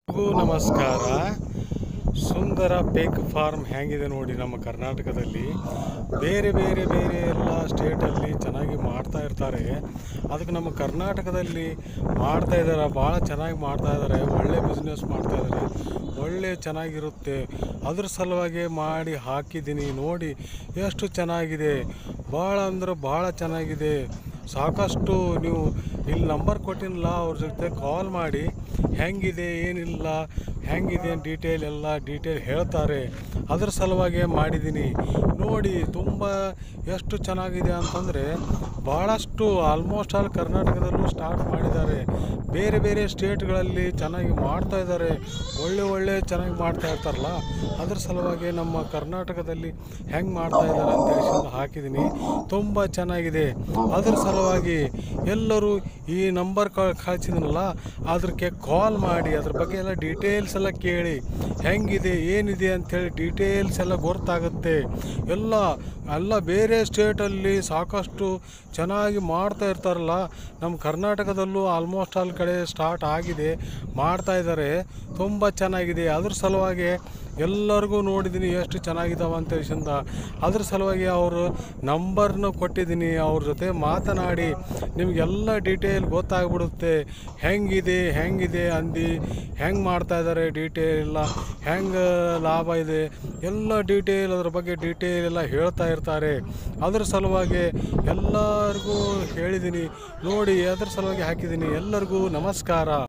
ಎಲ್ರಿಗೂ ನಮಸ್ಕಾರ ಸುಂದರ ಪೇಕ್ ಫಾರ್ಮ್ ಹೇಗಿದೆ ನೋಡಿ ನಮ್ಮ ಕರ್ನಾಟಕದಲ್ಲಿ ಬೇರೆ ಬೇರೆ ಬೇರೆ ಎಲ್ಲ ಸ್ಟೇಟಲ್ಲಿ ಚೆನ್ನಾಗಿ ಮಾಡ್ತಾ ಇರ್ತಾರೆ ಅದಕ್ಕೆ ನಮ್ಮ ಕರ್ನಾಟಕದಲ್ಲಿ ಮಾಡ್ತಾ ಇದ್ದಾರೆ ಭಾಳ ಚೆನ್ನಾಗಿ ಮಾಡ್ತಾ ಇದ್ದಾರೆ ಒಳ್ಳೆ ಬಿಸ್ನೆಸ್ ಮಾಡ್ತಾ ಇದ್ದಾರೆ ಒಳ್ಳೆ ಚೆನ್ನಾಗಿರುತ್ತೆ ಅದ್ರ ಸಲುವಾಗಿ ಮಾಡಿ ಹಾಕಿದ್ದೀನಿ ನೋಡಿ ಎಷ್ಟು ಚೆನ್ನಾಗಿದೆ ಭಾಳ ಅಂದ್ರೆ ಭಾಳ ಚೆನ್ನಾಗಿದೆ ಸಾಕಷ್ಟು ನೀವು ಇಲ್ಲಿ ನಂಬರ್ ಕೊಟ್ಟಿನಲ್ಲ ಅವ್ರ ಜೊತೆ ಕಾಲ್ ಮಾಡಿ ಹೆಂಗಿದೆ ಏನಿಲ್ಲ ಹೆಂಗಿದೆ ಡೀಟೇಲ್ ಎಲ್ಲ ಡೀಟೇಲ್ ಹೇಳ್ತಾರೆ ಅದ್ರ ಸಲುವಾಗಿ ಮಾಡಿದ್ದೀನಿ ನೋಡಿ ತುಂಬ ಎಷ್ಟು ಚೆನ್ನಾಗಿದೆ ಅಂತಂದರೆ ಭಾಳಷ್ಟು ಆಲ್ಮೋಸ್ಟ್ ಆಲ್ ಕರ್ನಾಟಕದಲ್ಲೂ ಸ್ಟಾರ್ಟ್ ಮಾಡಿದ್ದಾರೆ ಬೇರೆ ಬೇರೆ ಸ್ಟೇಟ್ಗಳಲ್ಲಿ ಚೆನ್ನಾಗಿ ಮಾಡ್ತಾ ಇದ್ದಾರೆ ಒಳ್ಳೆ ಒಳ್ಳೆ ಚೆನ್ನಾಗಿ ಮಾಡ್ತಾ ಇರ್ತಾರಲ್ಲ ಅದ್ರ ಸಲುವಾಗಿ ನಮ್ಮ ಕರ್ನಾಟಕದಲ್ಲಿ ಹೆಂಗೆ ಮಾಡ್ತಾ ಇದ್ದಾರೆ ಅಂತ ಹೇಳಿ ಹಾಕಿದ್ದೀನಿ ತುಂಬ ಚೆನ್ನಾಗಿದೆ ಅದ್ರ ಸಲುವಾಗಿ ಎಲ್ಲರೂ ಈ ನಂಬರ್ ಕಳಿಸಿದ್ನಲ್ಲ ಅದಕ್ಕೆ ಕಾಲ್ ಮಾಡಿ ಅದ್ರ ಬಗ್ಗೆ ಎಲ್ಲ ಡೀಟೇಲ್ಸ್ ಎಲ್ಲ ಕೇಳಿ ಹೆಂಗಿದೆ ಏನಿದೆ ಅಂಥೇಳಿ ಡೀಟೇಲ್ಸ್ ಎಲ್ಲ ಗೊತ್ತಾಗುತ್ತೆ ಎಲ್ಲ ಎಲ್ಲ ಬೇರೆ ಸ್ಟೇಟಲ್ಲಿ ಸಾಕಷ್ಟು ಚೆನ್ನಾಗಿ ಮಾಡ್ತಾ ಇರ್ತಾರಲ್ಲ ನಮ್ಮ ಕರ್ನಾಟಕದಲ್ಲೂ ಆಲ್ಮೋಸ್ಟ್ ಆಲ್ ಕಡೆ ಸ್ಟಾರ್ಟ್ ಆಗಿದೆ ಮಾಡ್ತಾ ಇದ್ದಾರೆ ತುಂಬ ಚೆನ್ನಾಗಿದೆ ಅದ್ರ ಸಲುವಾಗಿ ಎಲ್ಲರಿಗೂ ನೋಡಿದ್ದೀನಿ ಎಷ್ಟು ಚೆನ್ನಾಗಿದ್ದಾವೆ ಅಂತ ಹೇಳಿಸಿಂದ ಅದ್ರ ಸಲುವಾಗಿ ಅವರು ನಂಬರ್ನ ಕೊಟ್ಟಿದ್ದೀನಿ ಅವ್ರ ಜೊತೆ ಮಾತನಾಡಿ ನಿಮಗೆಲ್ಲ ಡೀಟೇಲ್ ಗೊತ್ತಾಗ್ಬಿಡುತ್ತೆ ಹೆಂಗಿದೆ ಹೆಂಗಿದೆ ಅಂದು ಹೆಂಗೆ ಮಾಡ್ತಾ ಇದ್ದಾರೆ ಡೀಟೇಲ್ ಎಲ್ಲ ಹೆಂಗೆ ಲಾಭ ಇದೆ ಎಲ್ಲ ಡೀಟೇಲ್ ಅದ್ರ ಬಗ್ಗೆ ಡೀಟೇಲ್ ಎಲ್ಲ ಹೇಳ್ತಾ ಇರ್ತಾರೆ ಅದ್ರ ಸಲುವಾಗಿ ಎಲ್ಲರಿಗೂ ಹೇಳಿದ್ದೀನಿ ನೋಡಿ ಅದ್ರ ಸಲುವಾಗಿ ಹಾಕಿದ್ದೀನಿ ಎಲ್ಲರಿಗೂ ನಮಸ್ಕಾರ